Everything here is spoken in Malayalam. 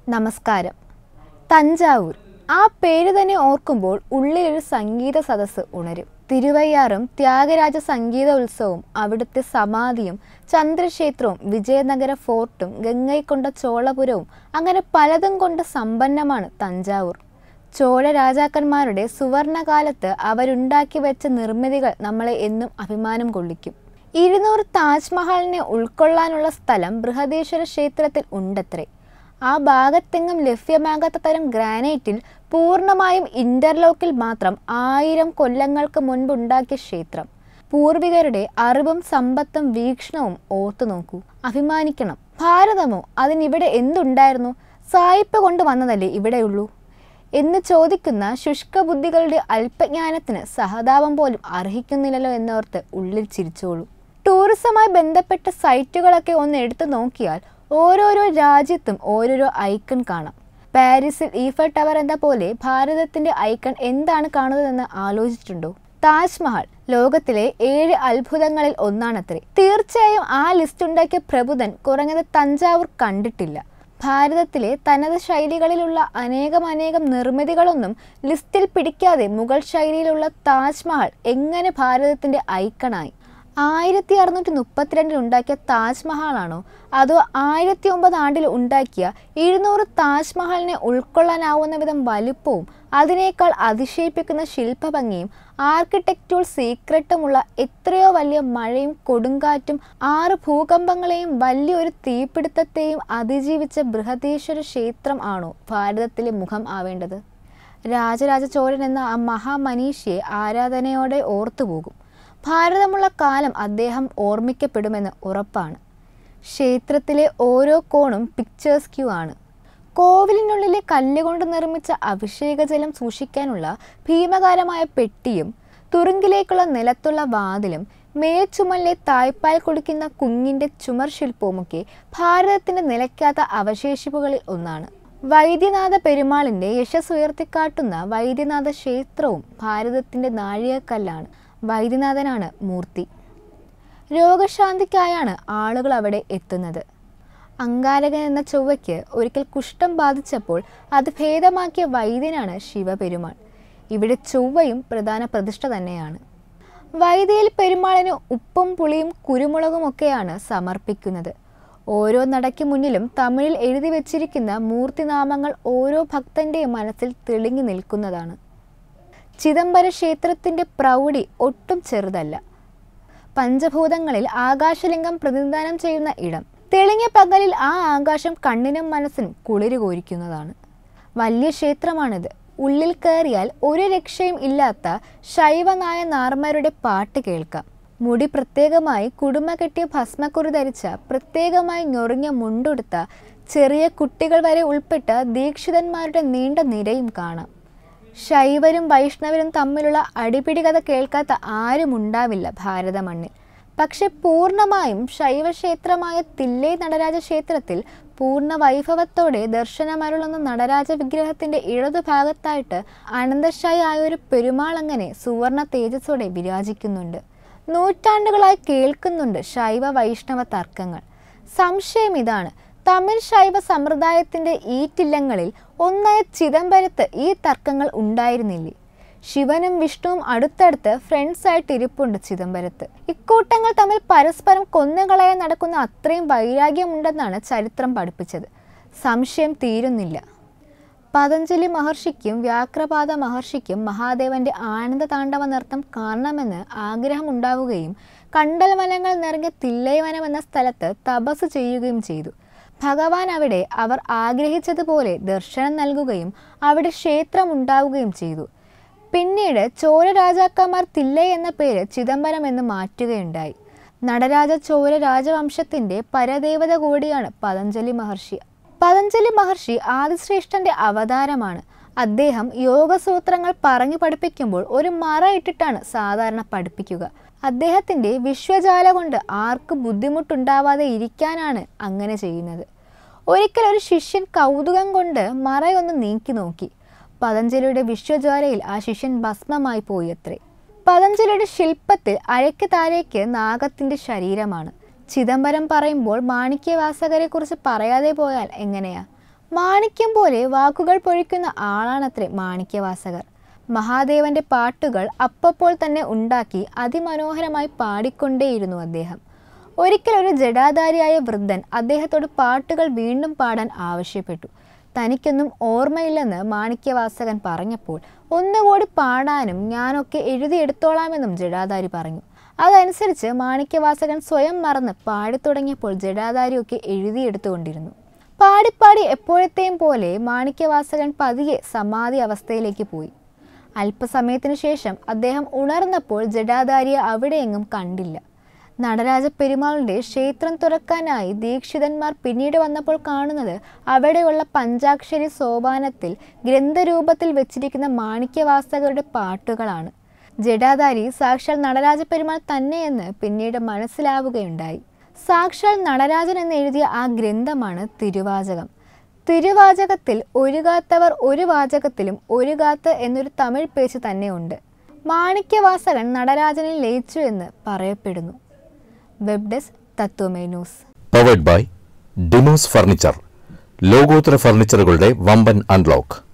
നമസ്കാരം തഞ്ചാവൂർ ആ പേര് തന്നെ ഓർക്കുമ്പോൾ ഉള്ളിലൊരു സംഗീത സദസ്സ് ഉണരും തിരുവയ്യാറും ത്യാഗരാജ സംഗീത ഉത്സവവും അവിടുത്തെ സമാധിയും ചന്ദ്രക്ഷേത്രവും വിജയനഗര ഫോർട്ടും ഗംഗൈക്കൊണ്ട ചോളപുരവും അങ്ങനെ പലതും കൊണ്ട് സമ്പന്നമാണ് തഞ്ചാവൂർ ചോഴ രാജാക്കന്മാരുടെ സുവർണകാലത്ത് അവരുണ്ടാക്കി വെച്ച നിർമ്മിതികൾ നമ്മളെ എന്നും അഭിമാനം കൊള്ളിക്കും ഇരുന്നൂറ് താജ്മഹലിനെ ഉൾക്കൊള്ളാനുള്ള സ്ഥലം ബൃഹദീശ്വര ക്ഷേത്രത്തിൽ ഉണ്ടത്രേ ആ ഭാഗത്തെങ്ങും ലഭ്യമാകാത്ത തരം ഗ്രാനൈറ്റിൽ പൂർണ്ണമായും ഇന്റർലോക്കിൽ മാത്രം ആയിരം കൊല്ലങ്ങൾക്ക് മുൻപുണ്ടാക്കിയ ക്ഷേത്രം പൂർവികരുടെ അറിവും സമ്പത്തും വീക്ഷണവും ഓർത്തു നോക്കൂ അഭിമാനിക്കണം ഭാരതമോ അതിനിവിടെ എന്തുണ്ടായിരുന്നു സായിപ്പ് കൊണ്ട് വന്നതല്ലേ ഇവിടെയുള്ളൂ എന്ന് ചോദിക്കുന്ന ശുഷ്ക ബുദ്ധികളുടെ അല്പജ്ഞാനത്തിന് സഹതാപം പോലും അർഹിക്കുന്നില്ലല്ലോ എന്നോർത്ത് ഉള്ളിൽ ചിരിച്ചോളൂ ടൂറിസവുമായി ബന്ധപ്പെട്ട സൈറ്റുകളൊക്കെ ഒന്ന് എടുത്തു നോക്കിയാൽ ഓരോരോ രാജ്യത്തും ഓരോരോ ഐക്കൺ കാണാം പാരീസിൽ ഈഫൽ ടവർ എന്ന പോലെ ഭാരതത്തിന്റെ ഐക്കൺ എന്താണ് കാണുന്നതെന്ന് ആലോചിച്ചിട്ടുണ്ടോ താജ്മഹൽ ലോകത്തിലെ ഏഴ് അത്ഭുതങ്ങളിൽ ഒന്നാണത്രേ തീർച്ചയായും ആ ലിസ്റ്റ് ഉണ്ടാക്കിയ പ്രബുധൻ കുറഞ്ഞത് തഞ്ചാവൂർ കണ്ടിട്ടില്ല ഭാരതത്തിലെ തനത് ശൈലികളിലുള്ള അനേകം അനേകം നിർമ്മിതികളൊന്നും ലിസ്റ്റിൽ പിടിക്കാതെ മുഗൾ ശൈലിയിലുള്ള താജ്മഹൽ എങ്ങനെ ഭാരതത്തിന്റെ ഐക്കണായി ആയിരത്തി അറുന്നൂറ്റി മുപ്പത്തിരണ്ടിൽ ഉണ്ടാക്കിയ താജ്മഹലാണോ അതോ ആയിരത്തി ഒമ്പത് ആണ്ടിൽ ഉണ്ടാക്കിയ ഇരുന്നൂറ് താജ്മഹലിനെ ഉൾക്കൊള്ളാനാവുന്ന വിധം വലുപ്പവും അതിനേക്കാൾ അതിശയിപ്പിക്കുന്ന ശില്പഭംഗിയും ആർക്കിടെക്റ്റുവൽ സീക്രട്ടുമുള്ള എത്രയോ വലിയ മഴയും കൊടുങ്കാറ്റും ആറ് ഭൂകമ്പങ്ങളെയും വലിയൊരു തീപിടുത്തത്തെയും അതിജീവിച്ച ബൃഹദീശ്വര ക്ഷേത്രം ആണോ ഭാരതത്തിലെ മുഖം ആവേണ്ടത് രാജരാജ ചോഴൻ എന്ന ആ മഹാമനീഷിയെ ആരാധനയോടെ ഓർത്തുപോകും ഭാരതമുള്ള കാലം അദ്ദേഹം ഓർമ്മിക്കപ്പെടുമെന്ന് ഉറപ്പാണ് ക്ഷേത്രത്തിലെ ഓരോ കോണും പിക്ചേഴ്സ് ക്യൂ ആണ് കോവിലിനുള്ളിലെ കല്ലുകൊണ്ട് നിർമ്മിച്ച അഭിഷേകജലം സൂക്ഷിക്കാനുള്ള ഭീമകാരമായ പെട്ടിയും തുറുങ്കിലേക്കുള്ള നിലത്തുള്ള വാതിലും മേൽച്ചുമലിലെ തായ്പാൽ കൊടുക്കുന്ന കുഞ്ഞിന്റെ ചുമർ ശില്പവുമൊക്കെ ഭാരതത്തിന്റെ നിലയ്ക്കാത്ത അവശേഷിപ്പുകളിൽ ഒന്നാണ് വൈദ്യനാഥ പെരുമാളിന്റെ യശസ് ഉയർത്തിക്കാട്ടുന്ന വൈദ്യനാഥ ക്ഷേത്രവും ഭാരതത്തിന്റെ നാഴികക്കല്ലാണ് വൈദ്യനാഥനാണ് മൂർത്തി രോഗശാന്തിക്കായാണ് ആളുകൾ അവിടെ എത്തുന്നത് അങ്കാരകൻ എന്ന ചൊവ്വയ്ക്ക് ഒരിക്കൽ കുഷ്ഠം ബാധിച്ചപ്പോൾ അത് ഭേദമാക്കിയ വൈദ്യനാണ് ശിവപെരുമാൾ ഇവിടെ ചൊവ്വയും പ്രധാന പ്രതിഷ്ഠ തന്നെയാണ് വൈദ്യയിൽ പെരുമാളിന് ഉപ്പും പുളിയും കുരുമുളകും ഒക്കെയാണ് സമർപ്പിക്കുന്നത് ഓരോ നടയ്ക്ക് മുന്നിലും തമിഴിൽ എഴുതി വച്ചിരിക്കുന്ന മൂർത്തിനാമങ്ങൾ ഓരോ ഭക്തന്റെയും മനസ്സിൽ തെളിഞ്ഞു നിൽക്കുന്നതാണ് ചിദംബര ക്ഷേത്രത്തിന്റെ പ്രൗഢി ഒട്ടും ചെറുതല്ല പഞ്ചഭൂതങ്ങളിൽ ആകാശലിംഗം പ്രതിനിധാനം ചെയ്യുന്ന ഇടം തെളിഞ്ഞ പകലിൽ ആ ആകാശം കണ്ണിനും മനസ്സിനും കുളിര് കോരിക്കുന്നതാണ് വലിയ ക്ഷേത്രമാണിത് ഉള്ളിൽ കയറിയാൽ ഒരു രക്ഷയും ഇല്ലാത്ത ശൈവനായ നാർമരുടെ പാട്ട് കേൾക്കാം മുടി പ്രത്യേകമായി കുടുമ കെട്ടിയ ഭസ്മക്കുറി ധരിച്ച പ്രത്യേകമായി ഞൊറിഞ്ഞ മുണ്ടുടുത്ത ചെറിയ കുട്ടികൾ വരെ ഉൾപ്പെട്ട ദീക്ഷിതന്മാരുടെ നീണ്ട നിരയും കാണാം ശൈവരും വൈഷ്ണവരും തമ്മിലുള്ള അടിപിടി കഥ കേൾക്കാത്ത ആരും ഉണ്ടാവില്ല ഭാരത മണ്ണിൽ പക്ഷെ പൂർണ്ണമായും ശൈവക്ഷേത്രമായ തില്ലേ നടരാജ ക്ഷേത്രത്തിൽ പൂർണ്ണ വൈഭവത്തോടെ ദർശനമരുളുന്ന നടരാജ വിഗ്രഹത്തിന്റെ ഇടതുഭാഗത്തായിട്ട് അനന്തശായി ആയ ഒരു പെരുമാൾ അങ്ങനെ സുവർണ തേജസ്സോടെ വിരാജിക്കുന്നുണ്ട് നൂറ്റാണ്ടുകളായി കേൾക്കുന്നുണ്ട് ശൈവ വൈഷ്ണവ തർക്കങ്ങൾ സംശയം ഇതാണ് തമിഴ് ശൈവ സമ്പ്രദായത്തിന്റെ ഈറ്റില്ലങ്ങളിൽ ഒന്നായ ചിദംബരത്ത് ഈ തർക്കങ്ങൾ ഉണ്ടായിരുന്നില്ലേ ശിവനും വിഷ്ണുവും അടുത്തടുത്ത് ഫ്രണ്ട്സ് ആയിട്ട് ഇരിപ്പുണ്ട് ചിദംബരത്ത് ഇക്കൂട്ടങ്ങൾ തമ്മിൽ പരസ്പരം കൊന്നുകളയാൻ നടക്കുന്ന അത്രയും വൈരാഗ്യമുണ്ടെന്നാണ് ചരിത്രം പഠിപ്പിച്ചത് സംശയം തീരുന്നില്ല പതഞ്ജലി മഹർഷിക്കും വ്യാക്രപാത മഹർഷിക്കും മഹാദേവന്റെ ആനന്ദ താണ്ഡവ നൃത്തം കാണണമെന്ന് ആഗ്രഹമുണ്ടാവുകയും കണ്ടൽ വനങ്ങൾ നിറഞ്ഞ തില്ലൈവനം എന്ന സ്ഥലത്ത് തപസ് ചെയ്യുകയും ചെയ്തു ഭഗവാൻ അവിടെ അവർ ആഗ്രഹിച്ചതുപോലെ ദർശനം നൽകുകയും അവിടെ ക്ഷേത്രം ഉണ്ടാവുകയും ചെയ്തു പിന്നീട് ചോര രാജാക്കന്മാർ തില്ലൈ എന്ന പേര് ചിദംബരം എന്ന് മാറ്റുകയുണ്ടായി നടരാജ ചോര രാജവംശത്തിന്റെ പരദേവത കൂടിയാണ് പതഞ്ജലി മഹർഷി പതഞ്ജലി മഹർഷി ആദിശ്രേഷ്ഠന്റെ അവതാരമാണ് അദ്ദേഹം യോഗസൂത്രങ്ങൾ പറഞ്ഞു പഠിപ്പിക്കുമ്പോൾ ഒരു മറ ഇട്ടിട്ടാണ് സാധാരണ പഠിപ്പിക്കുക അദ്ദേഹത്തിന്റെ വിശ്വജാല കൊണ്ട് ആർക്കും ബുദ്ധിമുട്ടുണ്ടാവാതെ ഇരിക്കാനാണ് അങ്ങനെ ചെയ്യുന്നത് ഒരിക്കൽ ഒരു ശിഷ്യൻ കൗതുകം കൊണ്ട് മറയൊന്ന് നീക്കി നോക്കി പതഞ്ജലിയുടെ വിശ്വജ്വാലയിൽ ആ ശിഷ്യൻ ഭസ്മമായി പോയത്രേ പതഞ്ജലിയുടെ ശില്പത്തിൽ അഴയ്ക്ക് താഴേക്ക് നാഗത്തിന്റെ ശരീരമാണ് ചിദംബരം പറയുമ്പോൾ മാണിക്യവാസകരെ കുറിച്ച് പറയാതെ പോയാൽ എങ്ങനെയാ മാണിക്യം പോലെ വാക്കുകൾ പൊഴിക്കുന്ന ആളാണത്രേ മാണിക്യവാസകർ മഹാദേവന്റെ പാട്ടുകൾ അപ്പപ്പോൾ തന്നെ ഉണ്ടാക്കി അതിമനോഹരമായി പാടിക്കൊണ്ടേയിരുന്നു അദ്ദേഹം ഒരിക്കൽ ഒരു ജഡാധാരിയായ വൃദ്ധൻ അദ്ദേഹത്തോട് പാട്ടുകൾ വീണ്ടും പാടാൻ ആവശ്യപ്പെട്ടു തനിക്കൊന്നും ഓർമ്മയില്ലെന്ന് മാണിക്യവാസകൻ പറഞ്ഞപ്പോൾ ഒന്നുകൂടി പാടാനും ഞാനൊക്കെ എഴുതിയെടുത്തോളാമെന്നും ജഡാധാരി പറഞ്ഞു അതനുസരിച്ച് മാണിക്യവാസകൻ സ്വയം മറന്ന് പാടിത്തുടങ്ങിയപ്പോൾ ജഡാധാരിയൊക്കെ എഴുതിയെടുത്തുകൊണ്ടിരുന്നു പാടിപ്പാടി എപ്പോഴത്തെയും പോലെ മാണിക്യവാസകൻ പതിയെ സമാധി അവസ്ഥയിലേക്ക് പോയി അല്പസമയത്തിനു ശേഷം അദ്ദേഹം ഉണർന്നപ്പോൾ ജഡാധാരിയെ അവിടെയെങ്ങും കണ്ടില്ല നടരാജ പെരുമാളിന്റെ ക്ഷേത്രം തുറക്കാനായി ദീക്ഷിതന്മാർ പിന്നീട് വന്നപ്പോൾ കാണുന്നത് അവിടെയുള്ള പഞ്ചാക്ഷരി സോപാനത്തിൽ ഗ്രന്ഥരൂപത്തിൽ വെച്ചിരിക്കുന്ന മാണിക്യവാസകരുടെ പാട്ടുകളാണ് ജഡാധാരി സാക്ഷാൽ നടരാജ പെരുമാൾ തന്നെയെന്ന് പിന്നീട് മനസ്സിലാവുകയുണ്ടായി സാക്ഷാൽ നടരാജൻ എന്ന് എഴുതിയ ആ ഗ്രന്ഥമാണ് തിരുവാചകം തിരുവാചകത്തിൽ ഒരുകാത്തവർ ഒരു വാചകത്തിലും ഒരുകാത്ത് എന്നൊരു തമിഴ് പേജ് തന്നെയുണ്ട് മാണിക്യവാസകൻ നടരാജനിൽ ലയിച്ചു എന്ന് പറയപ്പെടുന്നു വെബ് ഡെസ്ക് തത്വമേ ന്യൂസ് പവേഡ് ബൈ ഡിമോസ് ഫർണിച്ചർ ലോകോത്തര ഫർണിച്ചറുകളുടെ വമ്പൻ അൺലോക്ക്